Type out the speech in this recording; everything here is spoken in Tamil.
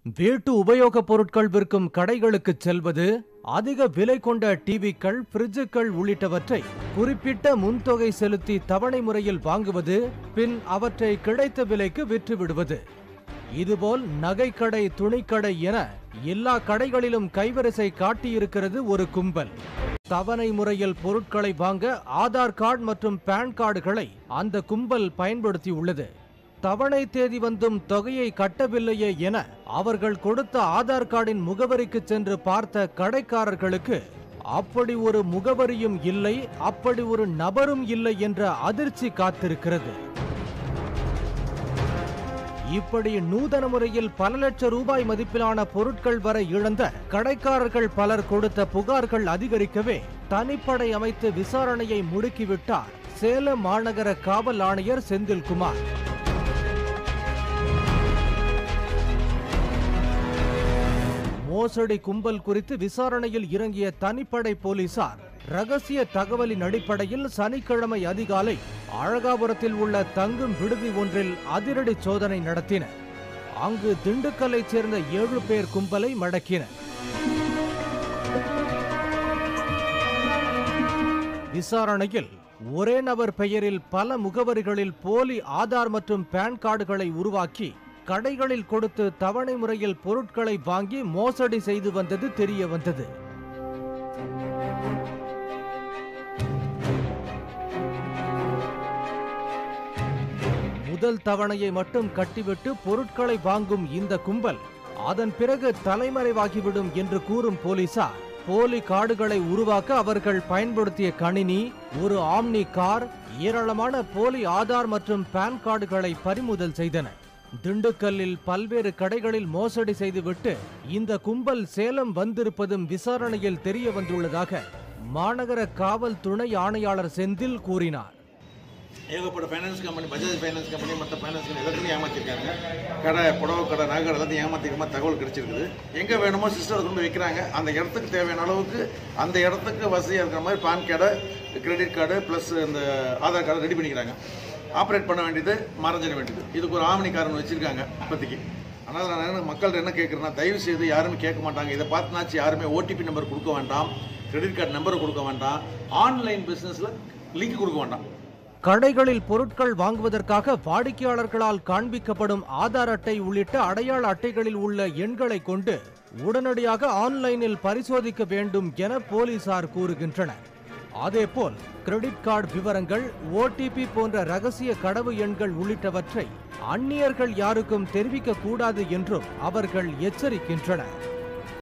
வீட்டு உபயோகப் பொருட்கள் விற்கும் கடைகளுக்கு செல்வது அதிக விலை கொண்ட டிவிக்கள் பிரிட்ஜுகள் உள்ளிட்டவற்றை குறிப்பிட்ட முன்தொகை செலுத்தி தவணை முறையில் வாங்குவது பின் அவற்றை கிடைத்த விலைக்கு விற்று விடுவது இதுபோல் நகைக்கடை துணிக்கடை என எல்லா கடைகளிலும் கைவரிசை காட்டியிருக்கிறது ஒரு கும்பல் தவணை முறையில் பொருட்களை வாங்க ஆதார் கார்டு மற்றும் பான் கார்டுகளை அந்த கும்பல் பயன்படுத்தியுள்ளது தவணை தேதி வந்தும் தொகையை கட்டவில்லையே என அவர்கள் கொடுத்த ஆதார் கார்டின் முகவரிக்கு சென்று பார்த்த கடைக்காரர்களுக்கு அப்படி ஒரு முகவரியும் இல்லை அப்படி ஒரு நபரும் இல்லை என்ற அதிர்ச்சி காத்திருக்கிறது இப்படி நூதன முறையில் பல லட்சம் ரூபாய் மதிப்பிலான பொருட்கள் வரை இழந்த கடைக்காரர்கள் பலர் கொடுத்த புகார்கள் அதிகரிக்கவே தனிப்படை அமைத்து விசாரணையை முடுக்கிவிட்டார் சேலம் மாநகர காவல் ஆணையர் செந்தில்குமார் மோசடி கும்பல் குறித்து விசாரணையில் இறங்கிய தனிப்படை போலீசார் ரகசிய தகவலின் அடிப்படையில் சனிக்கிழமை அதிகாலை அழகாபுரத்தில் உள்ள தங்கும் விடுதி ஒன்றில் அதிரடி சோதனை நடத்தினர் அங்கு திண்டுக்கல்லைச் சேர்ந்த ஏழு பேர் கும்பலை மடக்கினர் விசாரணையில் ஒரே நபர் பெயரில் பல முகவரிகளில் போலி ஆதார் மற்றும் பான் கார்டுகளை உருவாக்கி கடைகளில் கொடுத்து தவணை முறையில் பொருட்களை வாங்கி மோசடி செய்து வந்தது தெரிய வந்தது முதல் தவணையை மட்டும் கட்டிவிட்டு பொருட்களை வாங்கும் இந்த கும்பல் அதன் பிறகு தலைமறைவாகிவிடும் என்று கூறும் போலீசார் போலி கார்டுகளை உருவாக்க அவர்கள் பயன்படுத்திய கணினி ஒரு ஆம்னி கார் ஏராளமான போலி ஆதார் மற்றும் பான் கார்டுகளை பறிமுதல் செய்தனர் திண்டுக்கல்லில் பல்வேறு கடைகளில் மோசடி செய்துவிட்டு இந்த கும்பல் சேலம் வந்திருப்பதும் விசாரணையில் தெரிய வந்துள்ளதாக மாநகர காவல் துணை ஆணையாளர் செந்தில் கூறினார் ஏகப்பட்ட finance company Bajaj finance company மற்ற ஃபைனான்ஸ் கம்பெனி எல்லாத்தையும் ஏமாற்றிருக்காங்க கடை புடவை கடை நகை கடை எல்லாத்தையும் ஏமாற்றிருக்க மாதிரி தகவல் கிடைச்சிருக்குது எங்கே வேணுமோ சிஸ்டத்தை கொண்டு வைக்கிறாங்க அந்த இடத்துக்கு தேவையான அளவுக்கு அந்த இடத்துக்கு வசதியாக இருக்கிற மாதிரி PAN card credit card plus இந்த ஆதார் கார்டு ரெடி பண்ணிக்கிறாங்க ஆப்ரேட் பண்ண வேண்டியது மறைஞ்சிட வேண்டியது இதுக்கு ஒரு ஆவணி காரன் வச்சுருக்காங்க இப்போதைக்கு ஆனால் நான் என்ன மக்கள்கிட்ட என்ன கேட்குறேன்னா தயவு செய்து யாருமே கேட்க மாட்டாங்க இதை பார்த்துனாச்சு யாருமே ஓடிபி நம்பர் கொடுக்க வேண்டாம் கிரெடிட் கார்டு நம்பர் கொடுக்க வேண்டாம் ஆன்லைன் பிஸ்னஸில் லிங்க் கொடுக்க வேண்டாம் கடைகளில் பொருட்கள் வாங்குவதற்காக வாடிக்கையாளர்களால் காண்பிக்கப்படும் ஆதார் அட்டை உள்ளிட்ட அடையாள அட்டைகளில் உள்ள எண்களை கொண்டு உடனடியாக ஆன்லைனில் பரிசோதிக்க வேண்டும் என போலீசார் கூறுகின்றனர் அதேபோல் கிரெடிட் கார்டு விவரங்கள் ஓடிபி போன்ற ரகசிய கடவு எண்கள் உள்ளிட்டவற்றை அந்நியர்கள் யாருக்கும் தெரிவிக்க கூடாது என்றும் அவர்கள் எச்சரிக்கின்றனர்